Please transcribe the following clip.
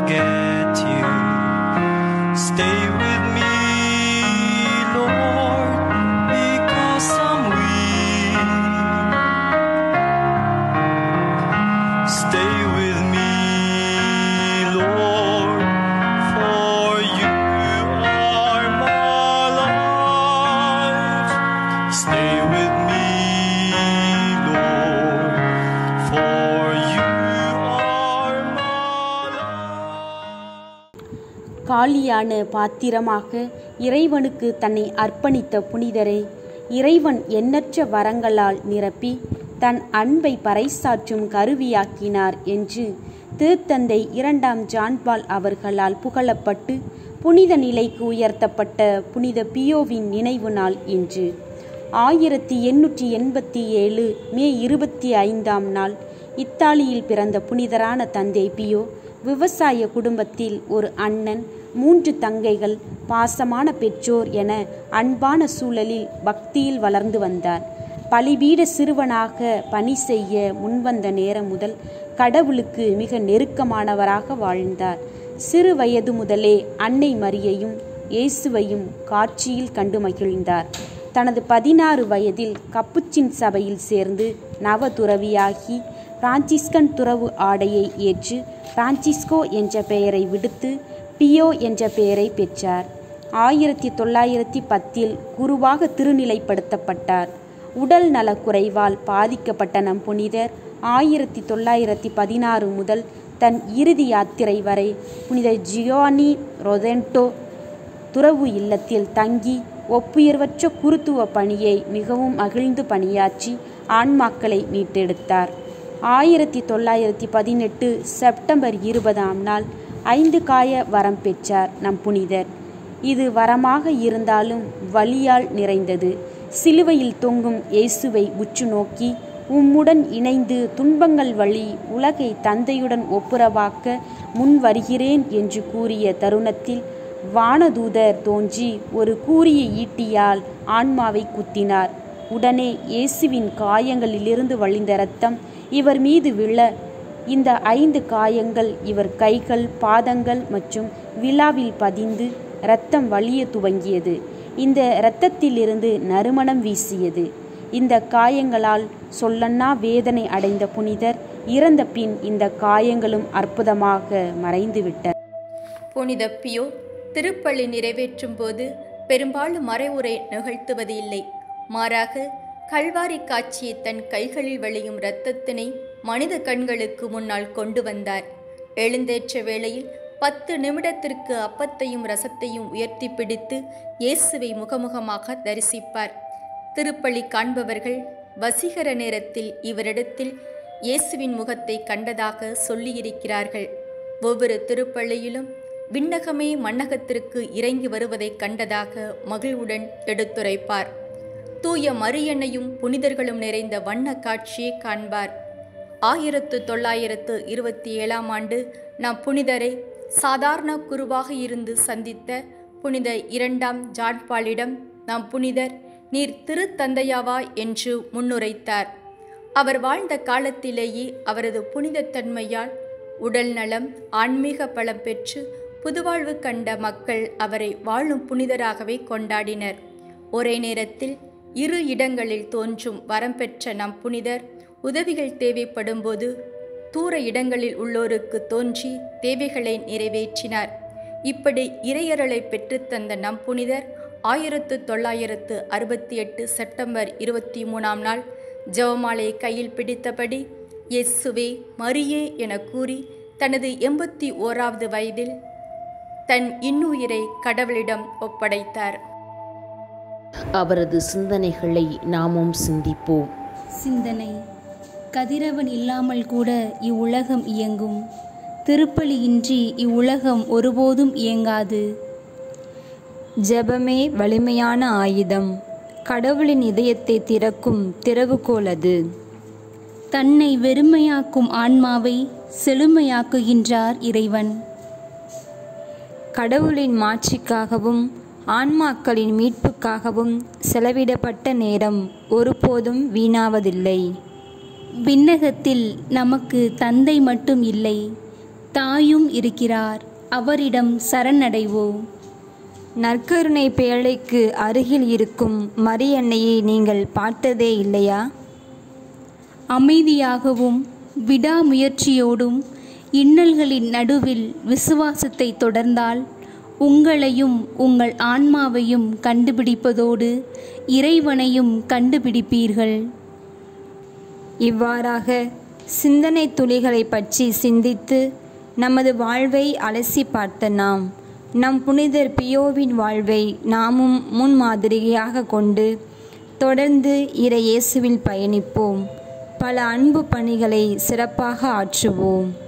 forget you. Stay with me, Lord, because I'm weak. Stay with me, Lord, for you are my life. Stay with me, Lord, for you are my life. காலியான பாத்திரமாக இறைவனுக்கு தன்னை அர்ப்பணித்த புனிதரை இறைவன் எண்ணற்ற வரங்களால் நிரப்பி தன் அன்பை பறைசாற்றும் கருவியாக்கினார் என்று திருத்தந்தை இரண்டாம் ஜான்பால் அவர்களால் புகழப்பட்டு புனித நிலைக்கு உயர்த்தப்பட்ட புனித பியோவின் நினைவு நாள் இன்று ஆயிரத்தி எண்ணூற்றி எண்பத்தி ஏழு மே இருபத்தி ஐந்தாம் நாள் இத்தாலியில் பிறந்த புனிதரான தந்தை பியோ விவசாய குடும்பத்தில் ஒரு அண்ணன் மூன்று தங்கைகள் பாசமான பெற்றோர் என அன்பான சூழலில் பக்தியில் வளர்ந்து வந்தார் பலிபீட சிறுவனாக பணி செய்ய முன்வந்த நேரம் முதல் கடவுளுக்கு மிக நெருக்கமானவராக வாழ்ந்தார் சிறு வயது முதலே அன்னை மரியையும் இயேசுவையும் காட்சியில் கண்டு மகிழ்ந்தார் தனது பதினாறு வயதில் கப்புச்சின் சபையில் சேர்ந்து நவ துறவியாகி பிரான்சிஸ்கன் துறவு ஆடையை ஏற்று பிரான்சிஸ்கோ என்ற பெயரை விடுத்து பியோ என்ற பெயரை பெற்றார் ஆயிரத்தி தொள்ளாயிரத்தி பத்தில் குருவாக திருநிலைப்படுத்தப்பட்டார் உடல் நலக்குறைவால் பாதிக்கப்பட்ட நம் புனிதர் ஆயிரத்தி தொள்ளாயிரத்தி பதினாறு முதல் தன் இறுதி யாத்திரை வரை புனித ஜியோனி ரொதென்டோ துறவு இல்லத்தில் தங்கி ஒப்புயர்வற்ற குருத்துவ பணியை மிகவும் மகிழ்ந்து பணியாற்றி ஆன்மாக்களை மீட்டெடுத்தார் ஆயிரத்தி தொள்ளாயிரத்தி பதினெட்டு செப்டம்பர் இருபதாம் நாள் ஐந்து காய வரம் பெற்றார் நம் புனிதர் இது வரமாக இருந்தாலும் வலியால் நிறைந்தது சிலுவையில் தொங்கும் இயேசுவை உற்று நோக்கி உம்முடன் இணைந்து துன்பங்கள் வழி உலகை தந்தையுடன் ஒப்புரவாக்க முன் வருகிறேன் என்று கூறிய தருணத்தில் வானதூதர் தோன்றி ஒரு கூரிய ஈட்டியால் ஆன்மாவை குத்தினார் உடனே இயேசுவின் காயங்களிலிருந்து வழிந்த இரத்தம் இவர் மீது விழ இந்த ஐந்து காயங்கள் இவர் கைகள் பாதங்கள் மற்றும் விழாவில் பதிந்து இரத்தம் வழிய துவங்கியது இந்த இரத்தத்திலிருந்து நறுமணம் வீசியது இந்த காயங்களால் சொல்லன்னா வேதனை அடைந்த புனிதர் இறந்த பின் இந்த காயங்களும் அற்புதமாக மறைந்துவிட்டன புனித பியோ திருப்பலி நிறைவேற்றும் போது பெரும்பாலும் மறைவுரை நிகழ்த்துவது இல்லை மாறாக கல்வாரி காட்சியை தன் கைகளில் வழியும் இரத்தத்தினை மனித கண்களுக்கு முன்னால் கொண்டு வந்தார் எழுந்தேற்ற வேளையில் பத்து நிமிடத்திற்கு அப்பத்தையும் ரசத்தையும் உயர்த்தி பிடித்து இயேசுவை முகமுகமாக தரிசிப்பார் திருப்பலி காண்பவர்கள் வசீகர நேரத்தில் இவரிடத்தில் இயேசுவின் முகத்தை கண்டதாக சொல்லியிருக்கிறார்கள் ஒவ்வொரு திருப்பள்ளியிலும் விண்ணகமே மண்ணகத்திற்கு இறங்கி வருவதைக் கண்டதாக மகிழ்வுடன் எடுத்துரைப்பார் தூய மரியன்னையும் புனிதர்களும் நிறைந்த வண்ண காட்சியை காண்பார் ஆயிரத்து தொள்ளாயிரத்து இருபத்தி ஏழாம் ஆண்டு நாம் புனிதரை சாதாரண குருவாக இருந்து சந்தித்த புனித இரண்டாம் ஜான்பாலிடம் நாம் புனிதர் நீர் திருத்தந்தையாவா என்று முன்னுரைத்தார் அவர் வாழ்ந்த காலத்திலேயே அவரது புனிதத்தன்மையால் உடல் நலம் ஆன்மீக பலம் பெற்று புதுவாழ்வு கண்ட மக்கள் அவரை வாழும் புனிதராகவே கொண்டாடினர் ஒரே நேரத்தில் இரு இடங்களில் தோன்றும் வரம் பெற்ற நம் புனிதர் உதவிகள் தேவைப்படும்போது தூர இடங்களில் உள்ளோருக்கு தோன்றி தேவைகளை நிறைவேற்றினார் இப்படி இறையரலை பெற்றுத்தந்த நம் புனிதர் ஆயிரத்து தொள்ளாயிரத்து அறுபத்தி எட்டு செப்டம்பர் இருபத்தி மூணாம் நாள் ஜெவமாலை கையில் பிடித்தபடி இயேசுவே மரியே என கூறி தனது எண்பத்தி ஓராவது வயதில் தன் இன்னுயிரை கடவுளிடம் ஒப்படைத்தார் அவரது சிந்தனைகளை நாமும் சிந்திப்போம் சிந்தனை கதிரவன் இல்லாமல் கூட இவ்வுலகம் இயங்கும் திருப்பலியின்றி இவ்வுலகம் ஒருபோதும் இயங்காது ஜெபமே வலிமையான ஆயுதம் கடவுளின் இதயத்தை திறக்கும் திறவுகோல் அது தன்னை வெறுமையாக்கும் ஆன்மாவை செழுமையாக்குகின்றார் இறைவன் கடவுளின் மாட்சிக்காகவும் ஆன்மாக்களின் மீட்புக்காகவும் செலவிடப்பட்ட நேரம் ஒருபோதும் வீணாவதில்லை விண்ணகத்தில் நமக்கு தந்தை மட்டும் இல்லை தாயும் இருக்கிறார் அவரிடம் சரணடைவோம் நற்கருணை பேழைக்கு அருகில் இருக்கும் மரியன்னையை நீங்கள் பார்த்ததே இல்லையா அமைதியாகவும் விடாமுயற்சியோடும் இன்னல்களின் நடுவில் விசுவாசத்தை தொடர்ந்தால் உங்களையும் உங்கள் ஆன்மாவையும் கண்டுபிடிப்பதோடு இறைவனையும் கண்டுபிடிப்பீர்கள் இவ்வாறாக சிந்தனை துளிகளை பற்றி சிந்தித்து நமது வாழ்வை அலசி பார்த்த நாம் நம் புனிதர் பியோவின் வாழ்வை நாமும் முன்மாதிரியாக கொண்டு தொடர்ந்து இறை இயேசுவில் பயணிப்போம் பல அன்பு பணிகளை சிறப்பாக ஆற்றுவோம்